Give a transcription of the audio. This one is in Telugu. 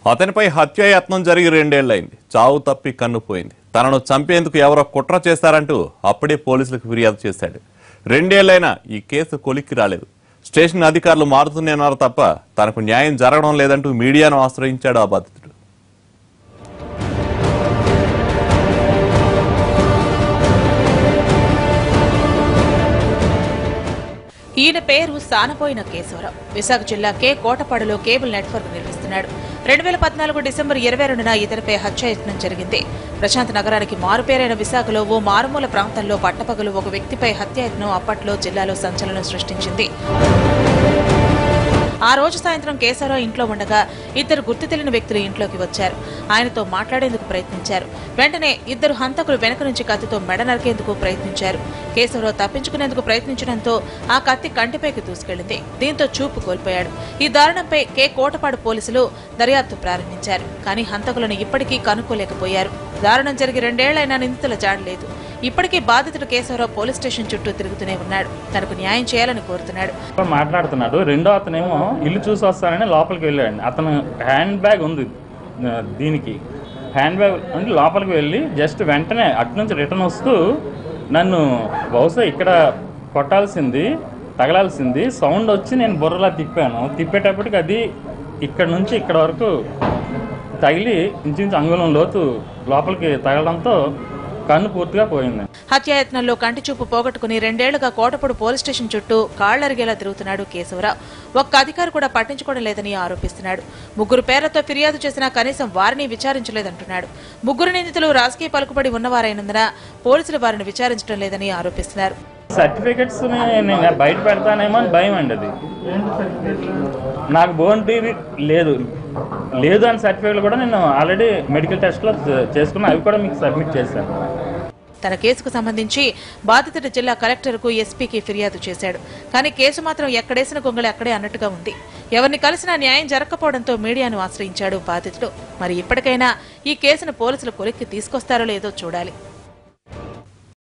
అతనిపై హత్యాయత్నం జరిగి రెండేళ్లైంది చావు తప్పి కన్నుపోయింది తనను చంపేందుకు ఎవరో కుట్ర చేశారంటూ అప్పుడే పోలీసులకు ఫిర్యాదు చేశాడు రెండేళ్లైనా ఈ కేసు కొలిక్కి రాలేదు స్టేషన్ అధికారులు మారుతున్నారన్నారు తప్ప తనకు న్యాయం జరగడం లేదంటూ మీడియాను ఆశ్రయించాడు ఆ బాధితుడు ఈయన పేరు సానపోయిన కేశవరావు విశాఖ జిల్లా కే కోటపాడులో కేబుల్ నెట్వర్క్ నిర్మిస్తున్నాడు రెండు వేల పద్నాలుగు డిసెంబర్ ఇరవై రెండున ఇతనిపై హత్యాయత్నం జరిగింది ప్రశాంత్ నగరానికి మారుపేరైన విశాఖలో ఓ మారుమూల ప్రాంతంలో పట్టపగలు ఒక వ్యక్తిపై హత్యాయత్నం అప్పట్లో జిల్లాలో సంచలనం సృష్టించింది ఆ రోజు సాయంత్రం కేశవరావు ఇంట్లో ఉండగా ఇద్దరు గుర్తు తెలియని వ్యక్తులు ఇంట్లోకి వచ్చారు ఆయనతో మాట్లాడేందుకు ప్రయత్నించారు వెంటనే ఇద్దరు హంతకులు వెనక నుంచి కత్తితో మెడ నరికేందుకు ప్రయత్నించారు కేశవరావు తప్పించుకునేందుకు ప్రయత్నించడంతో ఆ కత్తి కంటిపైకి దూసుకెళ్లింది దీంతో చూపు కోల్పోయాడు ఈ దారుణంపై కే కోటపాడు పోలీసులు దర్యాప్తు ప్రారంభించారు కానీ హంతకులను ఇప్పటికీ కనుక్కోలేకపోయారు దారుణం జరిగి రెండేళ్లైనా నిందితుల జాడలేదు ఇప్పటికీ బాధితుడు కేశవరావు పోలీస్ స్టేషన్ చుట్టూ తిరుగుతూనే ఉన్నాడు తనకు న్యాయం చేయాలని కోరుతున్నాడు మాట్లాడుతున్నాడు రెండో అతనేమో ఇల్లు చూసి వస్తానని లోపలికి వెళ్ళాడు అతను హ్యాండ్ బ్యాగ్ ఉంది ఆ, దీనికి హ్యాండ్ బ్యాగ్ అంటే లోపలికి వెళ్ళి జస్ట్ వెంటనే అటు నుంచి రిటర్న్ వస్తూ నన్ను బహుశా ఇక్కడ కొట్టాల్సింది తగలాల్సింది సౌండ్ వచ్చి నేను బుర్రలా తిప్పాను తిప్పేటప్పటికి అది ఇక్కడ నుంచి ఇక్కడ వరకు తగిలి ఇంచుమించు అంగుళం లోతు లోపలికి తగలడంతో కన్ను పూర్తిగా పోయింది హత్యాయత్నంలో కంటి చూపు పోగొట్టుకుని రెండేళ్లుగా కోటపడు పోలీస్ స్టేషన్ చుట్టూ కాళ్లరిగేలా తిరుగుతున్నాడు కేశవరావు ఒక్క అధికారి కూడా పట్టించుకోవడం లేదని ఆరోపిస్తున్నాడు ముగ్గురు పేర్లతో ఫిర్యాదు చేసినా కనీసం వారిని విచారించలేదంటున్నాడు ముగ్గురు నిందితులు రాజకీయ పలుకుబడి ఉన్నవారైనందున పోలీసులు వారిని విచారించడం లేదని ఆరోపిస్తున్నారు సర్టిఫికెట్స్ నేను బయట పెడతానేమో అని భయం అండి అది నాకు బోన్ టీవీ లేదు లేదు అని సర్టిఫికెట్లు కూడా నేను ఆల్రెడీ మెడికల్ టెస్ట్లో చేసుకున్నా అవి కూడా మీకు సబ్మిట్ చేశాను తన కేసుకు సంబంధించి బాధితుడి జిల్లా కలెక్టర్కు ఎస్పీకి ఫిర్యాదు చేశాడు కానీ కేసు మాత్రం ఎక్కడేసిన గొంగళి అక్కడే అన్నట్టుగా ఉంది ఎవరిని కలిసినా న్యాయం జరగకపోవడంతో మీడియాను ఆశ్రయించాడు బాధితుడు మరి ఇప్పటికైనా ఈ కేసును పోలీసులు కొలిక్కి తీసుకొస్తారో లేదో చూడాలి